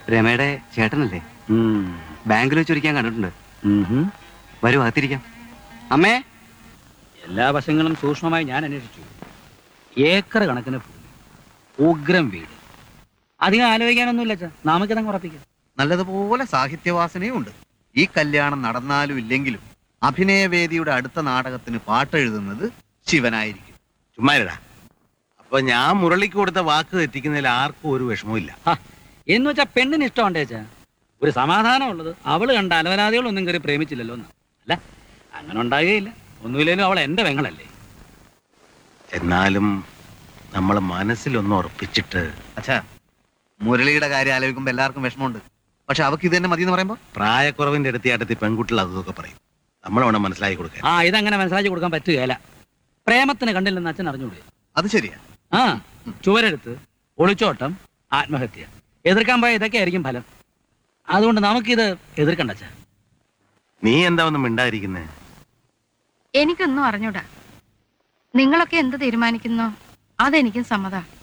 രമയുടെ ചേട്ടനല്ലേ ബാങ്കിൽ വെച്ചൊരിക്കാൻ കണ്ടിട്ടുണ്ട് വരൂ അകത്തിരിക്കാം അമ്മേ എല്ലാ വശങ്ങളും സൂക്ഷ്മമായി ഞാൻ അന്വേഷിച്ചു ഏക്കർ കണക്കിന് ഭൂമി ഉഗ്രം വീട് അധികം ആലോചിക്കാനൊന്നുമില്ല അച്ഛാ നമുക്കിതങ്ങ് ഉറപ്പിക്കാം നല്ലതുപോലെ സാഹിത്യവാസനയും ഉണ്ട് ഈ കല്യാണം നടന്നാലും ഇല്ലെങ്കിലും അഭിനയവേദിയുടെ അടുത്ത നാടകത്തിന് പാട്ടെഴുതുന്നത് ശിവനായിരിക്കും ചുമ്മാരടാ അപ്പൊ ഞാൻ മുരളിക്ക് കൊടുത്ത വാക്ക് തെറ്റിക്കുന്നതിൽ ആർക്കും ഒരു വിഷമവും ഹ, എന്ന് വെച്ചാൽ പെണ്ണിന് ഇഷ്ടമുണ്ടേ അച്ഛാ ഒരു സമാധാനം ഉള്ളത് അവള് കണ്ട അലവരാതികളൊന്നും കയറി പ്രേമിച്ചില്ലല്ലോ എന്ന് അല്ല അങ്ങനെ ഉണ്ടാകുകയില്ല ഒന്നുമില്ലേലും അവൾ എന്റെ പെങ്ങളല്ലേ എന്നാലും നമ്മൾ മനസ്സിലൊന്ന് ഉറപ്പിച്ചിട്ട് അച്ഛാ മുരളിയുടെ കാര്യം ആലോചിക്കുമ്പോൾ എല്ലാവർക്കും വിഷമമുണ്ട് പക്ഷെ അവക്ക് ഇത് തന്നെ മതി എന്ന് പറയുമ്പോൾ പ്രായക്കുറവിന്റെ അടുത്തിയാട്ടത്തിൽ പെൺകുട്ടികൾ അതൊക്കെ പറയും നമ്മൾ വേണം മനസ്സിലാക്കി കൊടുക്കാൻ ആ ഇതങ്ങനെ മനസ്സിലാക്കി കൊടുക്കാൻ പറ്റുകയില്ല പ്രേമത്തിന് കണ്ടില്ലെന്ന് അച്ഛൻ അറിഞ്ഞൂടെ അത് ശരിയാ ആ ചുവരെടുത്ത് ഒളിച്ചോട്ടം ആത്മഹത്യ എതിർക്കാൻ പോയ ഇതൊക്കെ ആയിരിക്കും ഫലം അതുകൊണ്ട് നമുക്കിത് എതിർക്കണ്ട അച്ഛാ നീ എന്താ ഒന്നും മിണ്ടാതിരിക്കുന്നേ എനിക്കൊന്നും അറിഞ്ഞൂടാ നിങ്ങളൊക്കെ എന്ത് തീരുമാനിക്കുന്നോ അതെനിക്കും സമ്മതാ